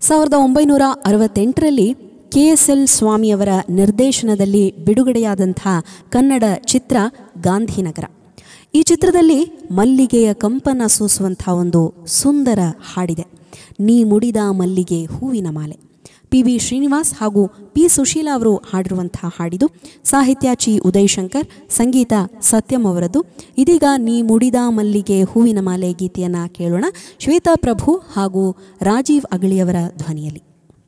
ಸಾವಿರದ ಒಂಬೈನೂರ ಅರವತ್ತೆಂಟರಲ್ಲಿ ಕೆ ಎಸ್ ಎಲ್ ಸ್ವಾಮಿಯವರ ನಿರ್ದೇಶನದಲ್ಲಿ ಬಿಡುಗಡೆಯಾದಂಥ ಕನ್ನಡ ಚಿತ್ರ ಗಾಂಧಿನಗರ ಈ ಚಿತ್ರದಲ್ಲಿ ಮಲ್ಲಿಗೆಯ ಕಂಪನ ಸೂಸುವಂಥ ಒಂದು ಸುಂದರ ಹಾಡಿದೆ ನೀ ಮುಡಿದ ಮಲ್ಲಿಗೆ ಹೂವಿನ ಮಾಲೆ ಪಿ ಬಿ ಶ್ರೀನಿವಾಸ್ ಹಾಗೂ ಪಿ ಸುಶೀಲಾ ಅವರು ಹಾಡಿರುವಂಥ ಹಾಡಿದು ಸಾಹಿತ್ಯ ಚಿ ಉದಯಶಂಕರ್ ಸಂಗೀತ ಸತ್ಯಂ ಅವರದ್ದು ಇದೀಗ ನೀ ಮುಡಿದ ಮಲ್ಲಿಗೆ ಹೂವಿನ ಮಾಲೆ ಗೀತೆಯನ್ನು ಕೇಳೋಣ ಶ್ವೇತಾ ಪ್ರಭು ಹಾಗೂ ರಾಜೀವ್ ಅಗಳಿಯವರ ಧ್ವನಿಯಲ್ಲಿ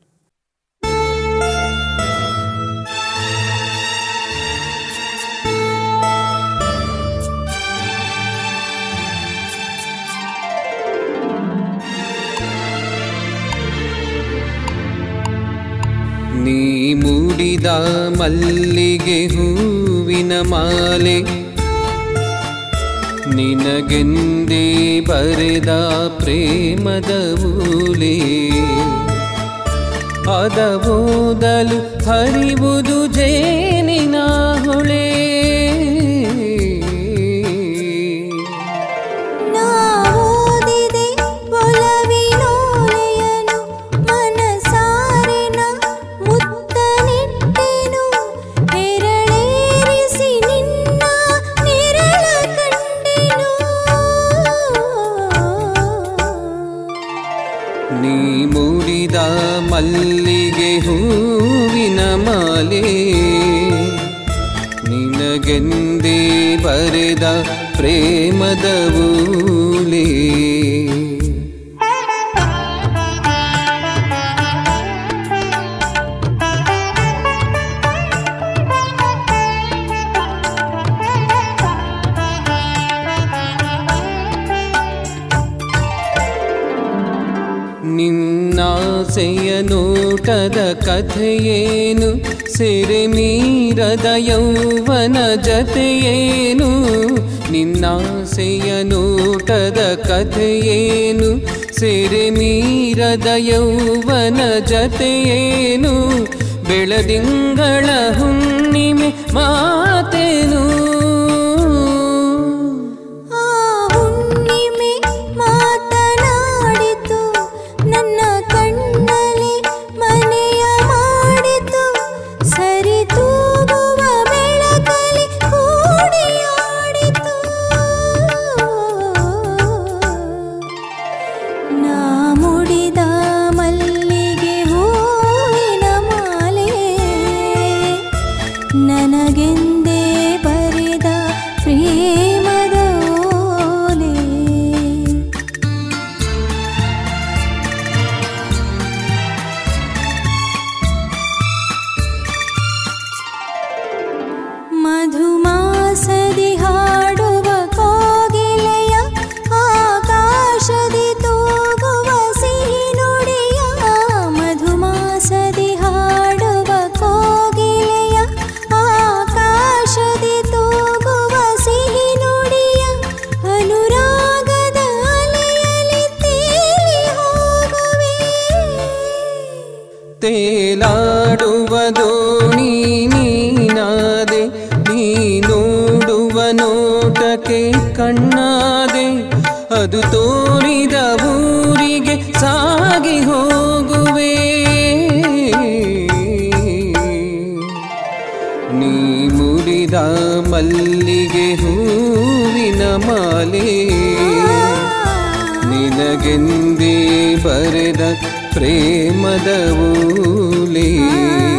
ನೀ ಮೂಡಿದ ಮಲ್ಲಿಗೆ ಹೂವಿನ ಮಾಲೆ ನಿನಗೆಂದೇ ಬರೆದ ಪ್ರೇಮದ ಊಲೆ ಅದ ಓದಲು ಹರಿವುದು ಜೇನಿನ ಹೊಳೆ ನಾ ಓದಿದೆ ಒಲವಿನೋಲೆಯನು ಮನಸಾರೆನ ಮುತ್ತನಿಟ್ಟೆನು ಹೆರಳೇರಿಸಿ ನಿನ್ನ ನೆರಳ ಕಂಡೆನು ನೀ ಮೂಡಿದ ಮಲ್ಲಿಗೆ ಹೂವಿನ ಮಾಲೆ ನಿನಗೆಂದೇ ಬರೆದ ಪ್ರೇಮದ ಊಲೆ ನಿನ್ನಾಸೆಯ ನೋಟದ ಕಥೆಯೇನು ಸೆರೆ ಮೀರದ ಯೌವನ ಜತೆಯೇನು ನಿನ್ನಾಸೆಯ ನೋಟದ ಕಥೆಯೇನು ಸೆರೆ ಮೀರದ ಯೌವನ ಜತೆಯೇನು ಬೆಳದಿಂಗಳ ಹುಣ್ಣಿಮೆ ಮಾತೇನು ಆ ಹುಣ್ಣಿಮೆ ಮಾತನಾಡಿತು ನನ್ನ ಕಣ್ಣಲ್ಲಿ ಮನೆಯ ಮಾಡಿತು ಸರಿತೂಗುವ ಬೆಳಕಲಿ ಕೂಡಿಯಾಡಿತು ನಾ ಮುಡಿದ ಮಲ್ಲಿಗೆ ಹೂವಿನ ಮಾಲೆ ನನಗೆಂದೇ ಬರೆದ ಪ್ರೇಮದ ಓಲೆ ಮಧುಮಾಸದಿ ಹಾಡುವ ಕೋಗಿಲೆಯ ಆಕಾಶದಿ ತೂಗುವ ಸಿಹಿ ನುಡಿಯ ಮಧುಮಾಸದಿ ಹಾಡುವ ಕೋಗಿಲೆಯ ಆಕಾಶದಿ ತೂಗುವ ಸಿಹಿ ನುಡಿಯ ಅನುರಾಗದ ಅಲೆಯಲ್ಲಿ ತೇಲಿ ಹೋಗುವೆ ತೇಲಾಡುವ ದೋಣಿ ನೀನಾದೆ ನೀ ನೋಡುವ ನೋಟಕ್ಕೆ ಕಣ್ಣಾದೆ ಅದು ತೋರಿದ ಊರಿಗೆ ಸಾಗಿ ಹೋಗುವೆ ನೀ ಮುಡಿದ ಮಲ್ಲಿಗೆ ಹೂವಿನ ಮಾಲೆ ನಿನಗೆಂದೇ ಬರೆದ ಪ್ರೇಮದ ಊಲೆ